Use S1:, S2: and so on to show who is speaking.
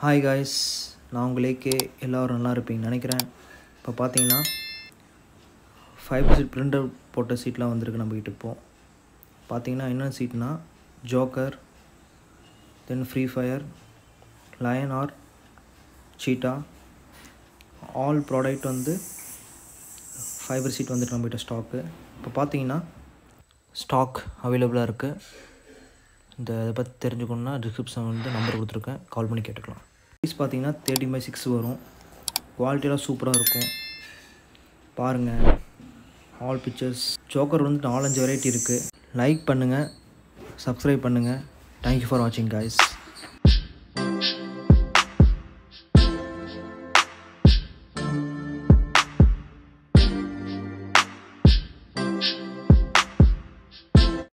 S1: hi guys நான் உங்களுக்கே எல்லோரும் நல்லா இருப்பீங்கன்னு நினைக்கிறேன் இப்போ பார்த்தீங்கன்னா ஃபைவ் சீட் பிரிண்டர் போட்ட சீட்லாம் வந்திருக்கு நம்மக்கிட்ட இப்போது பார்த்தீங்கன்னா என்னென்ன சீட்னா joker then free fire lion or cheetah all product வந்து ஃபைபர் சீட் வந்துட்டு நம்மகிட்ட ஸ்டாக்கு இப்போ பார்த்தீங்கன்னா ஸ்டாக் அவைலபிளாக இருக்குது இந்த இதை பற்றி தெரிஞ்சுக்கணுன்னா டிஸ்கிரிப்ஷன் வந்து நம்பர் கொடுத்துருக்கேன் கால் பண்ணி கேட்டுக்கலாம் ப்ரைஸ் பார்த்தீங்கன்னா தேர்ட்டி பை சிக்ஸ் வரும் குவாலிட்டியெல்லாம் சூப்பராக இருக்கும் பாருங்கள் ஆல் பிக்சர்ஸ் ஜோக்கர் வந்து நாலஞ்சு வெரைட்டி இருக்குது லைக் பண்ணுங்கள் சப்ஸ்கிரைப் பண்ணுங்கள் தேங்க்யூ ஃபார் வாட்சிங் காய்ஸ்